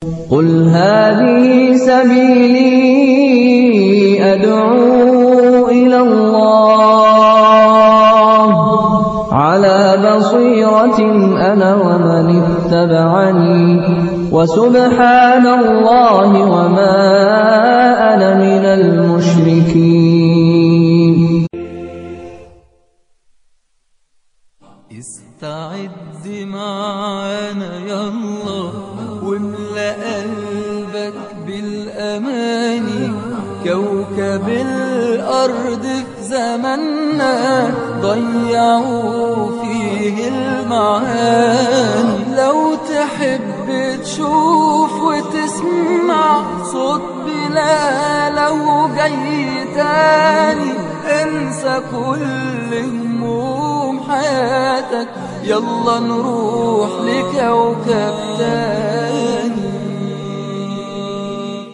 قل هذه سبيلي أدعو إلى الله على بصيرة أنا ومن اتبعني وسبحان الله وما أنا من المشركين استعد معانا يلا واملأ قلبك بالأماني كوكب الأرض في زماننا ضيعوا فيه المعاني لو تحب تشوف وتسمع صوت بلاله جاي تاني انسى كل هموم حياتك يلا نروح لكوكب تاني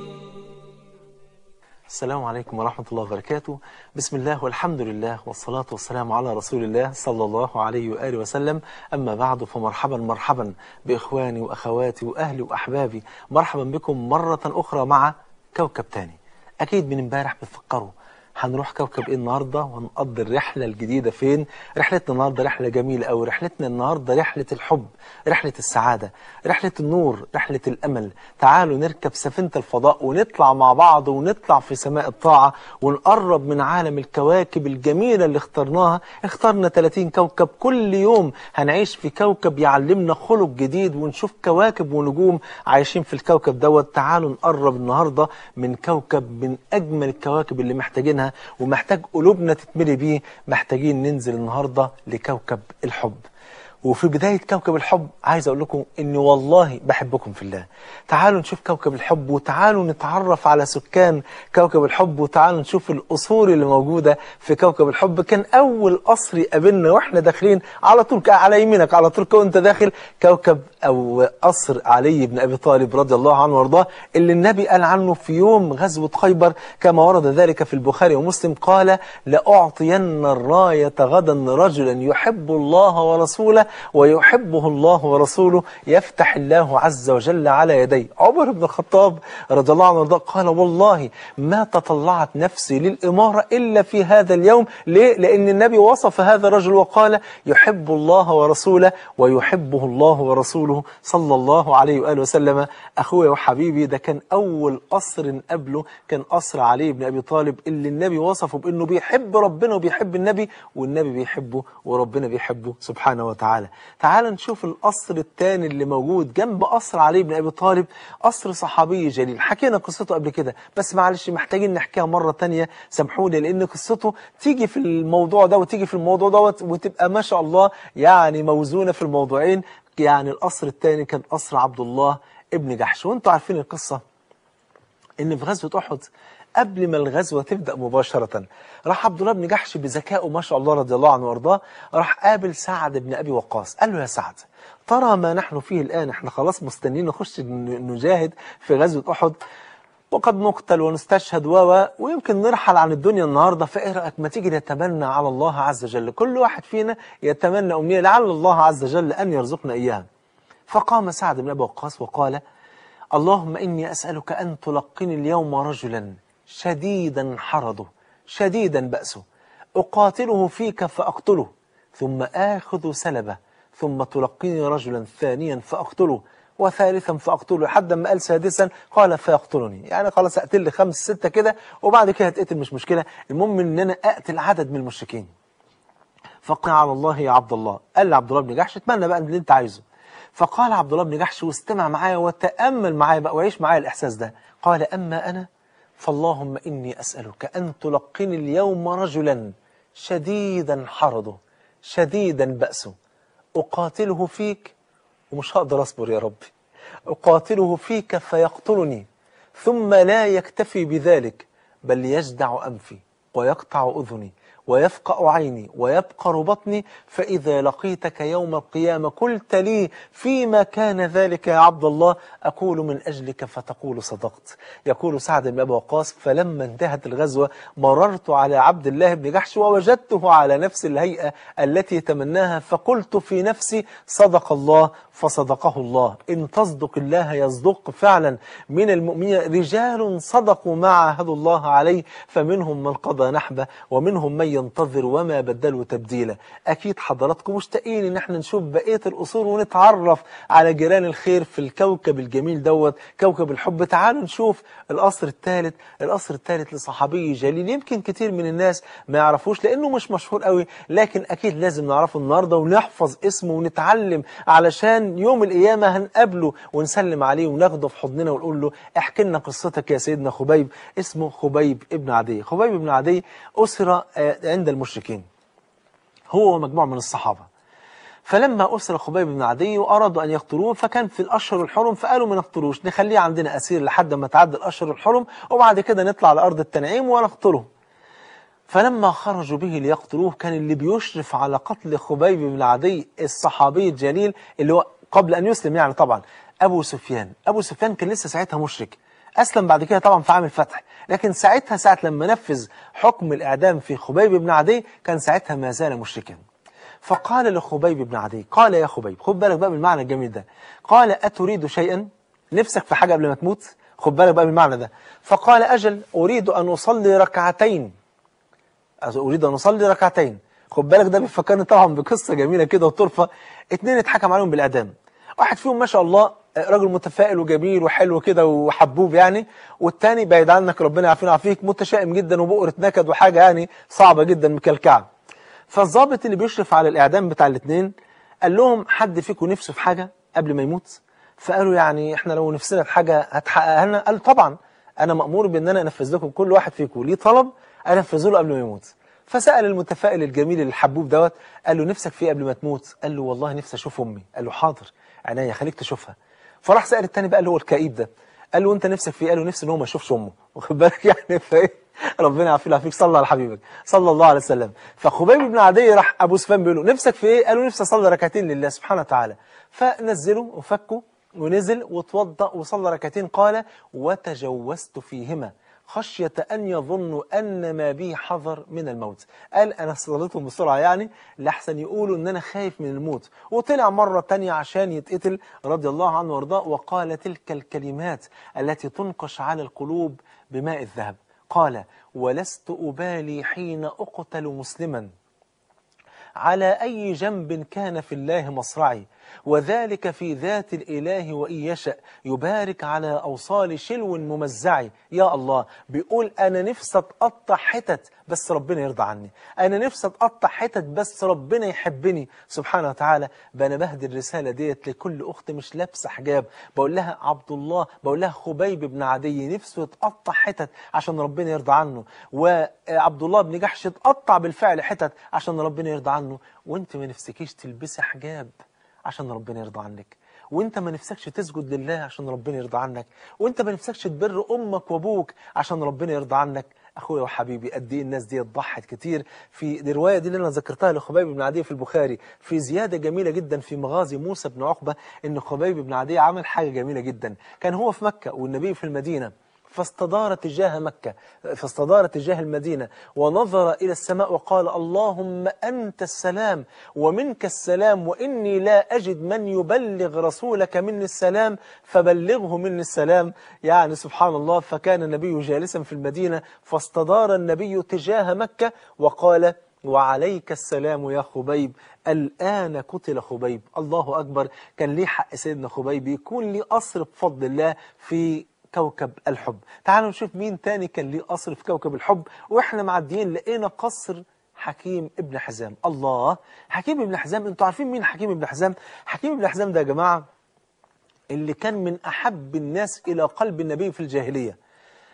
السلام عليكم ورحمة الله وبركاته بسم الله والحمد لله والصلاة والسلام على رسول الله صلى الله عليه وآله وسلم أما بعد فمرحبا مرحبا بإخواني وأخواتي وأهلي وأحبابي مرحبا بكم مرة أخرى مع كوكب تاني أكيد من امبارح بتفكروا هنروح كوكب ايه النهارده وهنقضي الرحله الجديده فين رحلتنا النهارده رحله جميله قوي رحلتنا النهارده رحله الحب رحله السعاده رحله النور رحله الامل تعالوا نركب سفينه الفضاء ونطلع مع بعض ونطلع في سماء الطاعه ونقرب من عالم الكواكب الجميله اللي اخترناها اخترنا 30 كوكب كل يوم هنعيش في كوكب يعلمنا خلق جديد ونشوف كواكب ونجوم عايشين في الكوكب دوت تعالوا نقرب النهارده من كوكب من اجمل الكواكب اللي محتاجينها ومحتاج قلوبنا تتملي بيه محتاجين ننزل النهارده لكوكب الحب وفي بداية كوكب الحب عايز أقول لكم إني والله بحبكم في الله تعالوا نشوف كوكب الحب وتعالوا نتعرف على سكان كوكب الحب وتعالوا نشوف القصور اللي موجودة في كوكب الحب كان أول قصر يقابلنا وإحنا داخلين على طول على يمينك على طول وأنت داخل كوكب أو قصر علي بن أبي طالب رضي الله عنه وارضاه اللي النبي قال عنه في يوم غزوة خيبر كما ورد ذلك في البخاري ومسلم قال لأعطين الراية غدا رجلا يحب الله ورسوله ويحبه الله ورسوله يفتح الله عز وجل على يديه عمر بن الخطاب رضي الله عنه وارضاه قال والله ما تطلعت نفسي للإمارة إلا في هذا اليوم ليه؟ لأن النبي وصف هذا الرجل وقال يحب الله ورسوله ويحبه الله ورسوله صلى الله عليه وآله وسلم أخويا وحبيبي ده كان أول قصر قبله كان قصر علي بن أبي طالب اللي النبي وصفه بأنه بيحب ربنا وبيحب النبي والنبي بيحبه وربنا بيحبه سبحانه وتعالى تعال نشوف القصر الثاني اللي موجود جنب قصر علي بن أبي طالب قصر صحابي جليل حكينا قصته قبل كده بس معلش محتاجين نحكيها مرة تانية سامحوني لأن قصته تيجي في الموضوع ده وتيجي في الموضوع دوت وتبقى ما شاء الله يعني موزونة في الموضوعين يعني القصر الثاني كان قصر عبد الله ابن جحش وانتوا عارفين القصة ان في غزوة احد قبل ما الغزوة تبدأ مباشرة راح عبد الله بن جحش بذكائه ما شاء الله رضي الله عنه وارضاه راح قابل سعد بن أبي وقاص قال له يا سعد ترى ما نحن فيه الآن احنا خلاص مستنيين نخش نجاهد في غزوة أحد وقد نقتل ونستشهد و ويمكن نرحل عن الدنيا النهارده فايه رايك ما تيجي نتمنى على الله عز وجل كل واحد فينا يتمنى امنيه لعل الله عز وجل ان يرزقنا اياها فقام سعد بن ابي وقاص وقال اللهم اني اسالك ان تلقني اليوم رجلا شديدا حرضه شديدا بأسه أقاتله فيك فأقتله ثم آخذ سلبه ثم تلقيني رجلا ثانيا فأقتله وثالثا فأقتله حتى ما قال سادسا قال فيقتلني يعني خلاص أقتل لي خمس ستة كده وبعد كده هتقتل مش مشكلة المهم إن أنا أقتل عدد من المشركين فقال على الله يا عبد الله قال لعبد الله بن جحش اتمنى بقى اللي أنت عايزه فقال عبد الله بن جحش واستمع معايا وتأمل معايا بقى وعيش معايا الإحساس ده قال أما أنا فاللهم إني أسألك أن تلقني اليوم رجلا شديدا حرضه شديدا بأسه أقاتله فيك ومش هقدر أصبر يا ربي أقاتله فيك فيقتلني ثم لا يكتفي بذلك بل يجدع أنفي ويقطع أذني ويفقأ عيني ويبقر بطني فإذا لقيتك يوم القيامة قلت لي فيما كان ذلك يا عبد الله أقول من أجلك فتقول صدقت يقول سعد بن أبي وقاص فلما انتهت الغزوة مررت على عبد الله بن جحش ووجدته على نفس الهيئة التي تمناها فقلت في نفسي صدق الله فصدقه الله إن تصدق الله يصدق فعلا من المؤمنين رجال صدقوا ما عاهدوا الله عليه فمنهم من قضى نحبه ومنهم من ينتظر وما بدلوا تبديلا أكيد حضراتكم مشتاقين إن احنا نشوف بقية الأصول ونتعرف على جيران الخير في الكوكب الجميل دوت كوكب الحب تعالوا نشوف القصر الثالث القصر الثالث لصحابي جليل يمكن كتير من الناس ما يعرفوش لأنه مش مشهور قوي لكن أكيد لازم نعرفه النهاردة ونحفظ اسمه ونتعلم علشان يوم القيامة هنقابله ونسلم عليه وناخده في حضننا ونقول له احكي لنا قصتك يا سيدنا خبيب اسمه خبيب ابن عدي خبيب ابن عدي أسر آه، عند المشركين هو ومجموعة من الصحابة فلما أسر خبيب بن عدي وأرادوا أن يقتلوه فكان في الأشهر الحرم فقالوا ما نقتلوش نخليه عندنا أسير لحد ما تعدي الأشهر الحرم وبعد كده نطلع على أرض التنعيم ونقتله فلما خرجوا به ليقتلوه كان اللي بيشرف على قتل خبيب بن عدي الصحابي الجليل اللي هو قبل أن يسلم يعني طبعا أبو سفيان أبو سفيان كان لسه ساعتها مشرك أسلم بعد كده طبعا في عام الفتح لكن ساعتها ساعة لما نفذ حكم الإعدام في خبيب بن عدي كان ساعتها ما زال مشركا فقال لخبيب بن عدي قال يا خبيب خد بالك بقى من المعنى الجميل ده قال أتريد شيئا نفسك في حاجة قبل ما تموت خد بالك بقى من المعنى ده فقال أجل أريد أن أصلي ركعتين أريد أن أصلي ركعتين خد بالك ده بيفكرني طبعا بقصة جميلة كده وطرفة اتنين اتحكم عليهم بالإعدام واحد فيهم ما شاء الله راجل متفائل وجميل وحلو كده وحبوب يعني والتاني بعيد عنك ربنا يعافينا ويعافيك متشائم جدا وبؤرة نكد وحاجة يعني صعبة جدا مكلكعة فالضابط اللي بيشرف على الإعدام بتاع الاثنين قال لهم حد فيكم نفسه في حاجة قبل ما يموت فقالوا يعني احنا لو نفسنا في حاجة هتحققها لنا قال طبعا أنا مأمور بأن أنا أنفذ لكم كل واحد فيكم ليه طلب أنفذه له قبل ما يموت فسأل المتفائل الجميل الحبوب دوت قال له نفسك في إيه قبل ما تموت قال له والله نفسي أشوف أمي قال له حاضر عينيا خليك تشوفها فراح سأل التاني بقى اللي هو الكئيب ده قال له انت نفسك في ايه قال له نفسي ان هو ما يشوفش امه واخد بالك يعني فايه ربنا يعافينا ويعافيك صلى على حبيبك صلى الله عليه وسلم فخبيب بن عدي راح ابو سفيان بيقول له نفسك في ايه قال له نفسي اصلي ركعتين لله سبحانه وتعالى فنزله وفكه ونزل وتوضأ وصلى ركعتين قال وتجوزت فيهما خشية أن يظنوا أن ما بي حذر من الموت قال أنا صليتهم بسرعة يعني لحسن يقولوا أن أنا خايف من الموت وطلع مرة تانية عشان يتقتل رضي الله عنه وارضاه وقال تلك الكلمات التي تنقش على القلوب بماء الذهب قال ولست أبالي حين أقتل مسلما على أي جنب كان في الله مصرعي وذلك في ذات الإله وإن يشأ يبارك على أوصال شلو ممزعي يا الله بيقول أنا نفسي أتقطع حتت بس ربنا يرضى عني أنا نفسي أتقطع حتت بس ربنا يحبني سبحانه وتعالى بأنا بهدي الرسالة ديت لكل أخت مش لابسة حجاب بقول لها عبد الله بقول لها خبيب بن عدي نفسه يتقطع حتت عشان ربنا يرضى عنه وعبد الله بن جحش اتقطع بالفعل حتت عشان ربنا يرضى عنه وانت ما نفسكيش تلبسي حجاب عشان ربنا يرضى عنك وانت ما نفسكش تسجد لله عشان ربنا يرضى عنك وانت ما نفسكش تبر امك وابوك عشان ربنا يرضى عنك اخويا وحبيبي قد ايه الناس دي ضحت كتير في دي الروايه دي اللي انا ذكرتها لخبيب بن عدي في البخاري في زياده جميله جدا في مغازي موسى بن عقبه ان خبيب بن عدي عمل حاجه جميله جدا كان هو في مكه والنبي في المدينه فاستدار تجاه مكة فاستدار تجاه المدينة ونظر إلى السماء وقال اللهم أنت السلام ومنك السلام وإني لا أجد من يبلغ رسولك مني السلام فبلغه مني السلام يعني سبحان الله فكان النبي جالسا في المدينة فاستدار النبي تجاه مكة وقال وعليك السلام يا خبيب الآن قتل خبيب الله أكبر كان ليه حق سيدنا خبيب يكون ليه قصر بفضل الله في كوكب الحب تعالوا نشوف مين تاني كان ليه قصر في كوكب الحب واحنا معديين لقينا قصر حكيم ابن حزام الله حكيم ابن حزام انتوا عارفين مين حكيم ابن حزام حكيم ابن حزام ده يا جماعة اللي كان من أحب الناس إلى قلب النبي في الجاهلية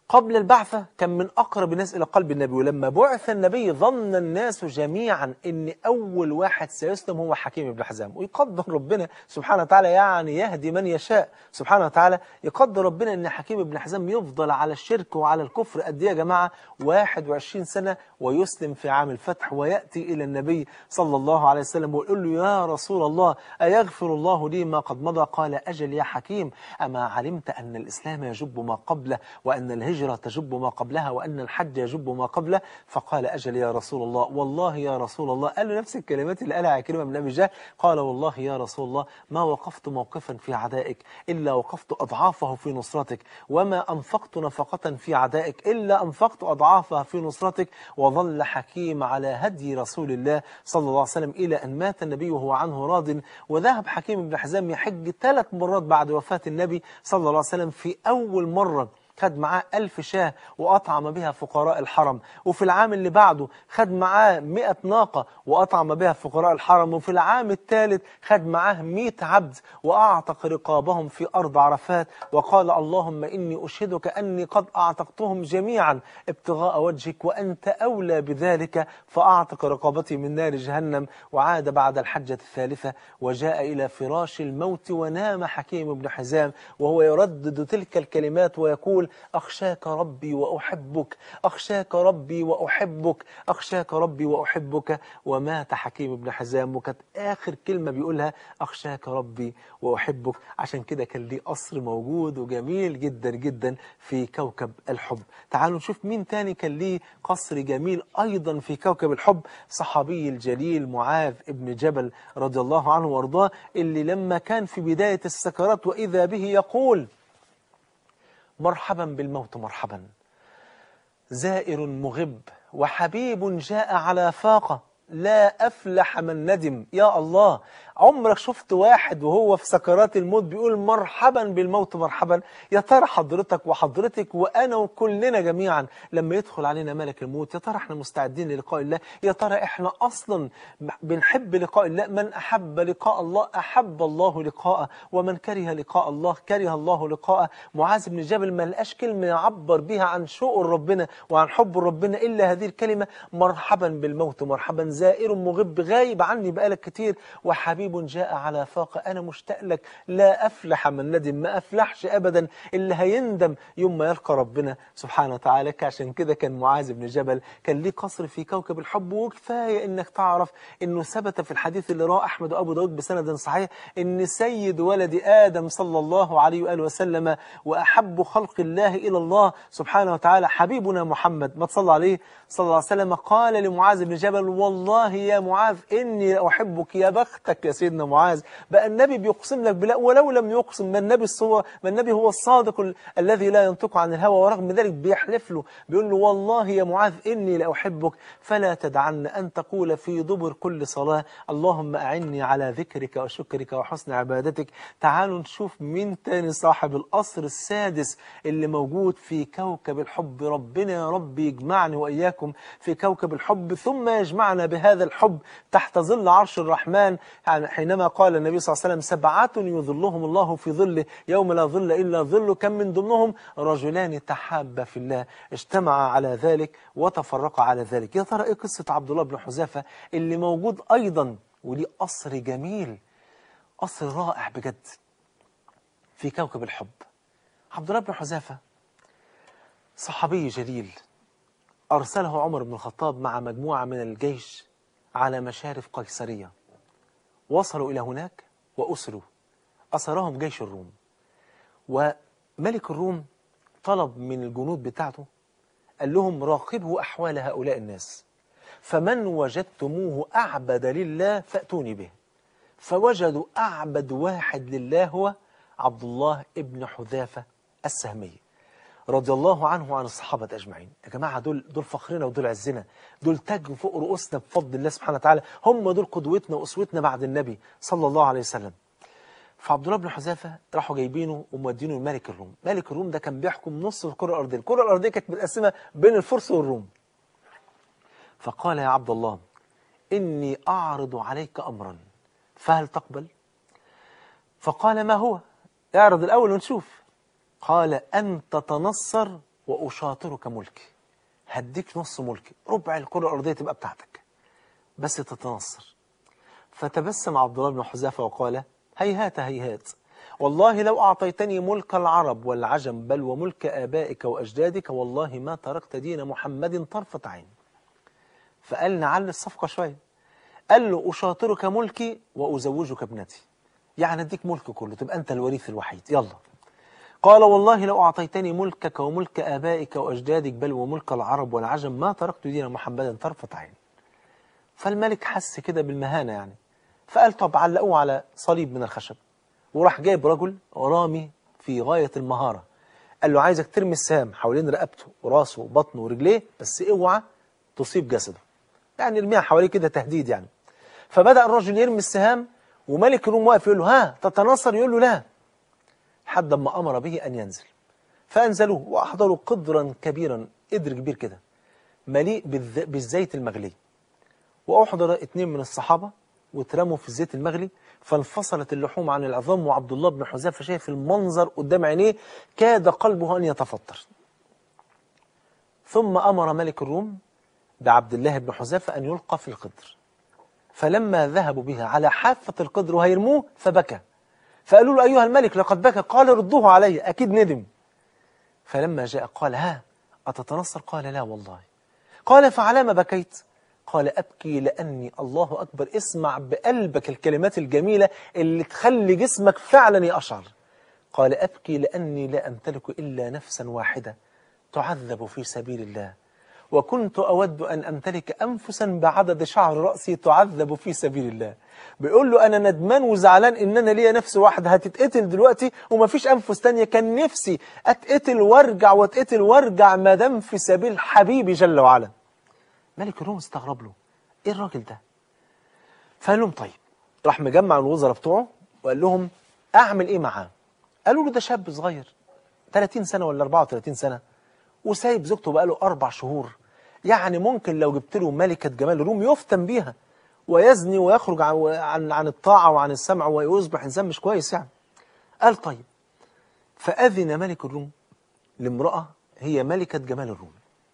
قبل البعثة كان من أقرب الناس إلى قلب النبي ولما بعث النبي ظن الناس جميعا أن أول واحد سيسلم هو حكيم بن حزام ويقدر ربنا سبحانه وتعالى يعني يهدي من يشاء سبحانه وتعالى يقدر ربنا أن حكيم بن حزام يفضل على الشرك وعلى الكفر قد إيه يا جماعة 21 سنة ويسلم في عام الفتح ويأتي إلى النبي صلى الله عليه وسلم ويقول له يا رسول الله أيغفر الله لي ما قد مضى قال أجل يا حكيم أما علمت أن الإسلام يجب ما قبله وأن الهجرة تجب ما قبلها وأن الحج يجب ما قبله فقال أجل يا رسول الله والله يا رسول الله قال له نفس الكلمات اللي قالها كلمة من أبي جهل قال والله يا رسول الله ما وقفت موقفا في عدائك إلا وقفت أضعافه في نصرتك وما أنفقت نفقة في عدائك إلا أنفقت أضعافها في نصرتك وظل حكيم على هدي رسول الله صلى الله عليه وسلم إلى أن مات النبي وهو عنه راض وذهب حكيم بن حزام يحج ثلاث مرات بعد وفاة النبي صلى الله عليه وسلم في أول مرة خد معاه ألف شاه وأطعم بها فقراء الحرم وفي العام اللي بعده خد معاه مئة ناقة وأطعم بها فقراء الحرم وفي العام الثالث خد معاه مئة عبد وأعتق رقابهم في أرض عرفات وقال اللهم إني أشهدك أني قد أعتقتهم جميعا ابتغاء وجهك وأنت أولى بذلك فأعتق رقابتي من نار جهنم وعاد بعد الحجة الثالثة وجاء إلى فراش الموت ونام حكيم بن حزام وهو يردد تلك الكلمات ويقول أخشاك ربي وأحبك أخشاك ربي وأحبك أخشاك ربي وأحبك ومات حكيم بن حزام وكانت آخر كلمة بيقولها أخشاك ربي وأحبك عشان كده كان ليه قصر موجود وجميل جدا جدا في كوكب الحب تعالوا نشوف مين تاني كان ليه قصر جميل أيضا في كوكب الحب صحابي الجليل معاذ ابن جبل رضي الله عنه وارضاه اللي لما كان في بداية السكرات وإذا به يقول مرحبا بالموت مرحبا زائر مغب وحبيب جاء على فاقة لا أفلح من ندم يا الله عمرك شفت واحد وهو في سكرات الموت بيقول مرحبا بالموت مرحبا يا ترى حضرتك وحضرتك وأنا وكلنا جميعا لما يدخل علينا ملك الموت يا ترى احنا مستعدين للقاء الله يا ترى احنا أصلا بنحب لقاء الله من أحب لقاء الله أحب الله لقاءه ومن كره لقاء الله كره الله لقاءه معاذ بن جبل ما لقاش كلمة يعبر بها عن شوق ربنا وعن حب ربنا إلا هذه الكلمة مرحبا بالموت مرحبا زائر مغب غايب عني بقالك كتير وحبيب جاء على فاقة أنا مشتاق لك لا أفلح من ندم ما أفلحش أبدا اللي هيندم يوم ما يلقى ربنا سبحانه وتعالى عشان كده كان معاذ بن جبل كان ليه قصر في كوكب الحب وكفاية إنك تعرف إنه ثبت في الحديث اللي رواه أحمد وأبو داود بسند صحيح إن سيد ولد آدم صلى الله عليه وآله وسلم وأحب خلق الله إلى الله سبحانه وتعالى حبيبنا محمد ما تصلى عليه صلى الله عليه وسلم قال لمعاذ بن جبل والله يا معاذ إني أحبك يا بختك يا سيدنا معاذ بقى النبي بيقسم لك بلا ولو لم يقسم ما النبي الصور ما النبي هو الصادق ال الذي لا ينطق عن الهوى ورغم ذلك بيحلف له بيقول له والله يا معاذ إني لأحبك فلا تدعن أن تقول في دبر كل صلاة اللهم أعني على ذكرك وشكرك وحسن عبادتك تعالوا نشوف مين تاني صاحب القصر السادس اللي موجود في كوكب الحب ربنا يا رب يجمعني وإياكم في كوكب الحب ثم يجمعنا بهذا الحب تحت ظل عرش الرحمن يعني حينما قال النبي صلى الله عليه وسلم سبعة يظلهم الله في ظله يوم لا ظل إلا ظله كم من ضمنهم رجلان تحابا في الله اجتمعا على ذلك وتفرقا على ذلك يا ترى إيه قصة عبد الله بن حذافة اللي موجود أيضا وليه قصر جميل قصر رائع بجد في كوكب الحب عبد الله بن حذافة صحابي جليل أرسله عمر بن الخطاب مع مجموعة من الجيش على مشارف قيصرية وصلوا إلى هناك وأسروا أسرهم جيش الروم وملك الروم طلب من الجنود بتاعته قال لهم راقبوا أحوال هؤلاء الناس فمن وجدتموه أعبد لله فأتوني به فوجدوا أعبد واحد لله هو عبد الله ابن حذافة السهمي رضي الله عنه وعن الصحابة أجمعين يا جماعة دول دول فخرنا ودول عزنا دول تاج فوق رؤوسنا بفضل الله سبحانه وتعالى هم دول قدوتنا وأسوتنا بعد النبي صلى الله عليه وسلم فعبد الله بن حذافة راحوا جايبينه ومودينه لملك الروم ملك الروم ده كان بيحكم نص الكرة الأرضية الكرة الأرضية كانت متقسمة بين الفرس والروم فقال يا عبد الله إني أعرض عليك أمرا فهل تقبل فقال ما هو اعرض الأول ونشوف قال أن تتنصر وأشاطرك ملكي هديك نص ملكي ربع الكرة الأرضية تبقى بتاعتك بس تتنصر فتبسم عبد الله بن حذافة وقال هيهات هيهات والله لو أعطيتني ملك العرب والعجم بل وملك آبائك وأجدادك والله ما تركت دين محمد طرفة عين فقال نعلي الصفقة شوية قال له أشاطرك ملكي وأزوجك ابنتي يعني أديك ملك كله تبقى أنت الوريث الوحيد يلا قال والله لو أعطيتني ملكك وملك آبائك وأجدادك بل وملك العرب والعجم ما تركت دين محمد طرفة عين فالملك حس كده بالمهانة يعني فقال طب علقوه على صليب من الخشب وراح جايب رجل رامي في غاية المهارة قال له عايزك ترمي السهام حوالين رقبته وراسه وبطنه ورجليه بس اوعى تصيب جسده يعني ارميها حواليه كده تهديد يعني فبدأ الرجل يرمي السهام وملك الروم واقف يقول له ها تتنصر يقول له لا حد ما أمر به أن ينزل فأنزلوه وأحضروا قدرا كبيرا قدر كبير كده مليء بالذ- بالزيت المغلي وأحضر اتنين من الصحابة واترموا في الزيت المغلي فانفصلت اللحوم عن العظام وعبد الله بن حذافة شايف المنظر قدام عينيه كاد قلبه أن يتفطر ثم أمر ملك الروم بعبد الله بن حذافة أن يلقى في القدر فلما ذهبوا بها على حافة القدر وهيرموه فبكى فقالوا له أيها الملك لقد بكى قال ردوه علي أكيد ندم فلما جاء قال ها أتتنصر قال لا والله قال فعلى ما بكيت قال أبكي لأني الله أكبر اسمع بقلبك الكلمات الجميلة اللي تخلي جسمك فعلا يقشعر قال أبكي لأني لا أمتلك إلا نفسا واحدة تعذب في سبيل الله وكنت أود أن أمتلك أنفسا بعدد شعر رأسي تعذب في سبيل الله بيقول له أنا ندمان وزعلان إن أنا ليا نفس واحدة هتتقتل دلوقتي ومفيش أنفس تانية كان نفسي أتقتل وارجع واتقتل وارجع ما دام في سبيل حبيبي جل وعلا ملك الروم استغرب له إيه الراجل ده فقال لهم طيب راح مجمع الوزراء بتوعه وقال لهم أعمل إيه معاه قالوا له ده شاب صغير 30 سنة ولا 34 سنة وسايب زوجته بقاله أربع شهور يعني ممكن لو جبت له ملكة جمال الروم يفتن بيها ويزني ويخرج عن, عن, عن الطاعة وعن السمع ويصبح إنسان مش كويس يعني قال طيب فأذن ملك الروم لامرأة هي ملكة جمال الروم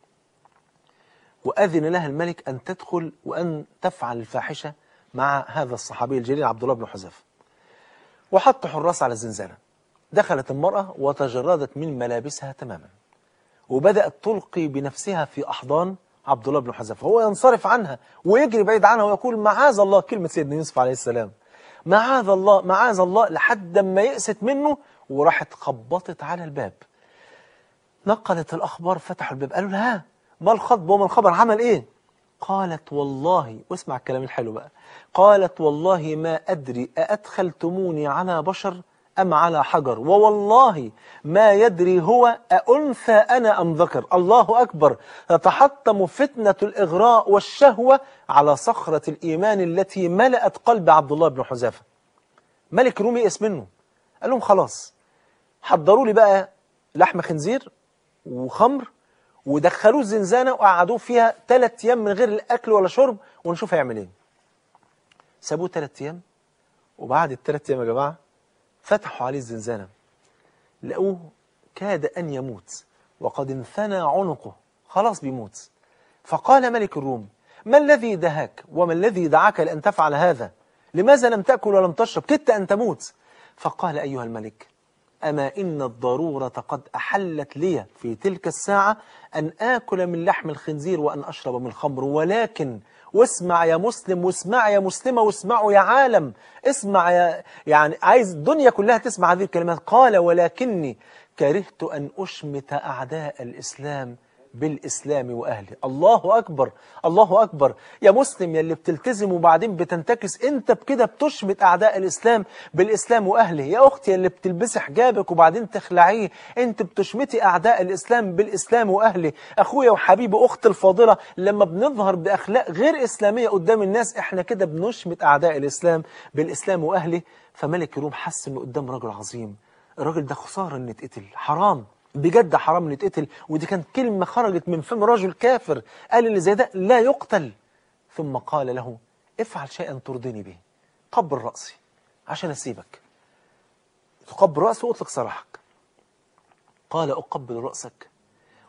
وأذن لها الملك أن تدخل وأن تفعل الفاحشة مع هذا الصحابي الجليل عبد الله بن حذافة وحط حراس على الزنزانة دخلت المرأة وتجردت من ملابسها تماما وبدأت تلقي بنفسها في أحضان عبد الله بن حذافة هو ينصرف عنها ويجري بعيد عنها ويقول معاذ الله كلمة سيدنا يوسف عليه السلام معاذ الله معاذ الله لحد ما يأست منه وراحت خبطت على الباب نقلت الأخبار فتحوا الباب قالوا لها ما الخطب وما الخبر عمل إيه قالت والله واسمع الكلام الحلو بقى قالت والله ما أدري أأدخلتموني على بشر أم على حجر ووالله ما يدري هو أأنثى أنا أم ذكر الله أكبر تتحطم فتنة الإغراء والشهوة على صخرة الإيمان التي ملأت قلب عبد الله بن حذافة ملك رومي يئس منه قال لهم خلاص حضروا لي بقى لحم خنزير وخمر ودخلوه الزنزانة وقعدوه فيها ثلاث أيام من غير الأكل ولا شرب ونشوف هيعمل إيه سابوه ثلاث أيام وبعد الثلاث أيام يا جماعة فتحوا عليه الزنزانة لقوه كاد أن يموت وقد انثنى عنقه خلاص بيموت فقال ملك الروم ما الذي دهاك وما الذي دعاك لأن تفعل هذا لماذا لم تأكل ولم تشرب كدت أن تموت فقال أيها الملك أما إن الضرورة قد أحلت لي في تلك الساعة أن آكل من لحم الخنزير وأن أشرب من الخمر ولكن واسمع يا مسلم واسمع يا مسلمة واسمعوا يا عالم اسمع يا يعني عايز الدنيا كلها تسمع هذه الكلمات قال ولكني كرهت أن أشمت أعداء الإسلام بالإسلام وأهله الله أكبر الله أكبر يا مسلم يا اللي بتلتزم وبعدين بتنتكس أنت بكده بتشمت أعداء الإسلام بالإسلام وأهله يا أختي يا اللي بتلبسي حجابك وبعدين تخلعيه أنت بتشمتي أعداء الإسلام بالإسلام وأهله أخويا وحبيبي أخت الفاضلة لما بنظهر بأخلاق غير إسلامية قدام الناس إحنا كده بنشمت أعداء الإسلام بالإسلام وأهله فملك الروم حس إنه قدام رجل عظيم الراجل ده خسارة إن يتقتل حرام بجد حرام نتقتل ودي كانت كلمة خرجت من فم رجل كافر قال اللي زي ده لا يقتل ثم قال له افعل شيئا ترضيني به قبل رأسي عشان أسيبك تقبل رأسه وأطلق سراحك قال أقبل رأسك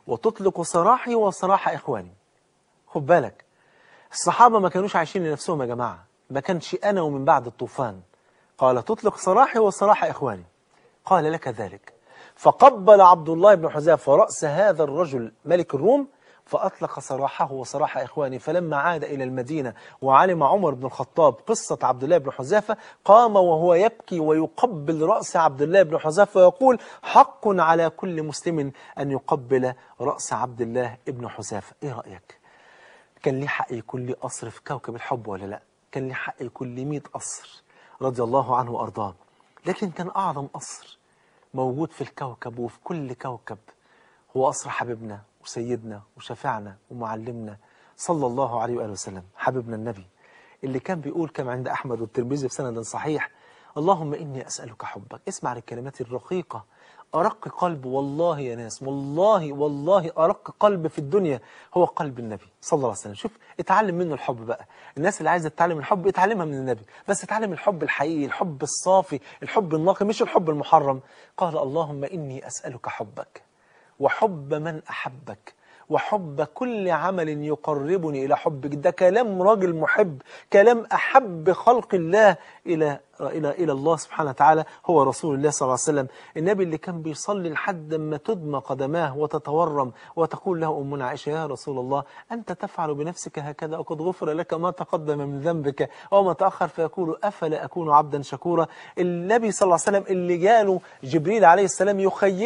وتطلق سراحي وسراح إخواني خد بالك الصحابة ما كانوش عايشين لنفسهم يا جماعة ما كانش أنا ومن بعد الطوفان قال تطلق سراحي وسراح إخواني قال لك ذلك فقبل عبد الله بن حذافة رأس هذا الرجل ملك الروم فأطلق سراحه وسراح إخواني فلما عاد إلى المدينة وعلم عمر بن الخطاب قصة عبد الله بن حذافة قام وهو يبكي ويقبل رأس عبد الله بن حذافة ويقول حق على كل مسلم أن يقبل رأس عبد الله بن حذافة إيه رأيك؟ كان ليه حق يكون ليه قصر في كوكب الحب ولا لا كان ليه حق يكون ليه 100 قصر رضي الله عنه وأرضاه لكن كان أعظم قصر موجود في الكوكب وفي كل كوكب هو قصر حبيبنا وسيدنا وشفعنا ومعلمنا صلى الله عليه وآله وسلم حبيبنا النبي اللي كان بيقول كما عند أحمد والترمذي بسند صحيح اللهم إني أسألك حبك اسمع الكلمات الرقيقة أرق قلب والله يا ناس والله والله أرق قلب في الدنيا هو قلب النبي صلى الله عليه وسلم شوف اتعلم منه الحب بقى الناس اللي عايزة تتعلم الحب اتعلمها من النبي بس اتعلم الحب الحقيقي الحب الصافي الحب النقي مش الحب المحرم قال اللهم إني أسألك حبك وحب من أحبك وحب كل عمل يقربني إلى حبك ده كلام راجل محب كلام أحب خلق الله إلى إلى إلى الله سبحانه وتعالى هو رسول الله صلى الله عليه وسلم النبي اللي كان بيصلي لحد ما تدمى قدماه وتتورم وتقول له أمنا عائشة يا رسول الله أنت تفعل بنفسك هكذا وقد غفر لك ما تقدم من ذنبك وما تأخر فيقول أفلا أكون عبدا شكورا النبي صلى الله عليه وسلم اللي جاله جبريل عليه السلام يخيل